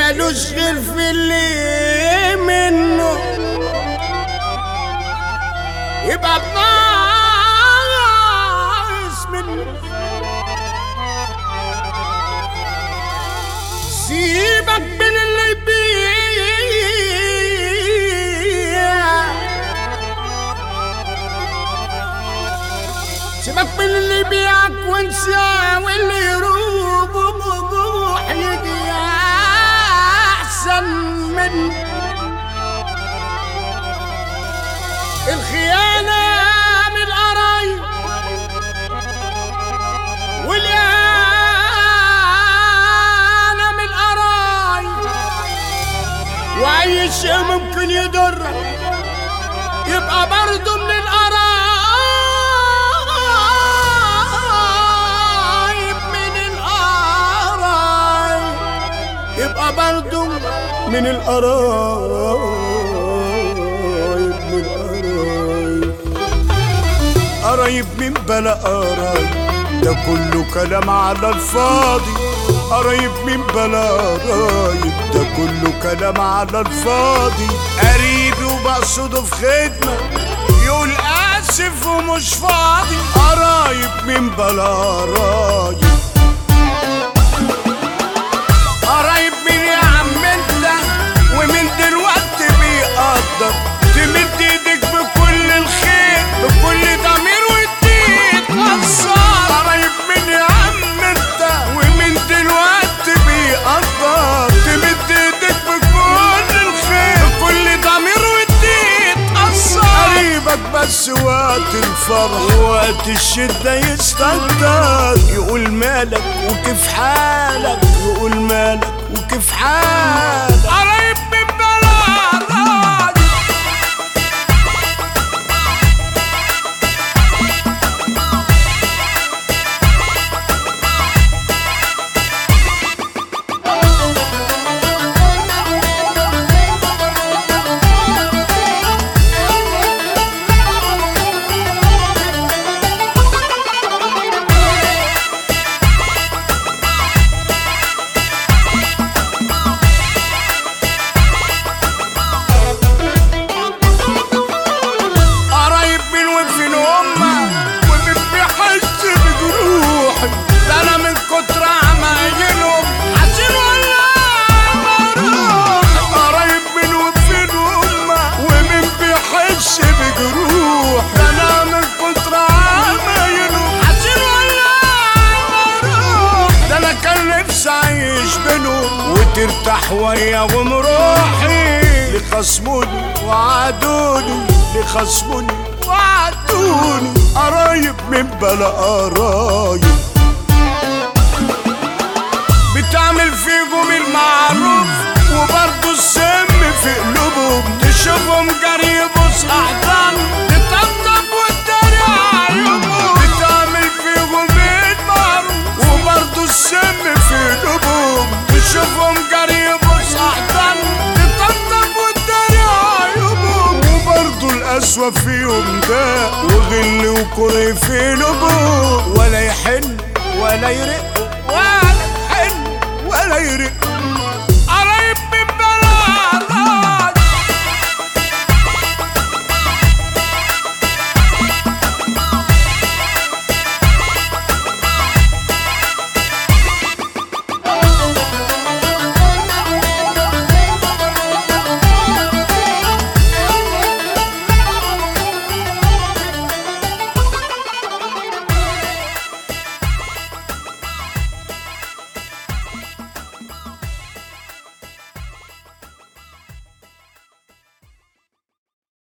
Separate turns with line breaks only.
ملوش غير في اللي منه يبقى ناقص منه سيبك من اللي يبيع سيبك من اللي يبيعك وانسى واللي يروح يجي احسن من الخيانة من القرايب والإهانة من القرايب وأي شيء ممكن يضرك يبقى برضه من القرايب من القرايب يبقى برضه من القرايب من القرايب قرايب من بلا قرايب ده كله كلام على الفاضي قرايب من بلا قرايب ده كله كلام على الفاضي قريبي وبقصده في خدمة يقول آسف ومش فاضي قرايب من بلا قرايب قرايب مين يا عم انت ومن دلوقتي بيقدر تمد ايدك بكل الخير بكل ضمير وتديك قصار قرايب مين يا عم انت ومن دلوقتي بيقدر تمد ايدك بكل الخير بكل ضمير وتديك قصار قريبك بس وقت الفرح وقت الشدة يستقدر يقول مالك وكيف حالك يقول مالك وكيف حالك قريب من بلاد قرايب مين وفين هما ومين بيحس بجروحي ده انا من كتر عمايلهم حزين ولا مروح قرايب مين وفين هما ومين بيحس بجروحي ده انا من كتر عمايلهم حزين ولا مروح ده انا كان نفسي اعيش بينهم وترتاح وياهم روحي لخصموني وعادوني لخصموني وعدوني قرايب من بلا قرايب بتعمل فيكم المعروف وبرضه السم في قلوبهم تشوفهم جري بص احضان تطبطب وتداري عيوبهم بتعمل فيكم المعروف وبرضه السم في قلوبهم تشوفهم جري بص احضان تطبطب وتداري عيوبهم وبرضه القسوة فيهم ده وغل وكره في قلوبهم ولا يحن ولا يرق ولا يحن ولا يرق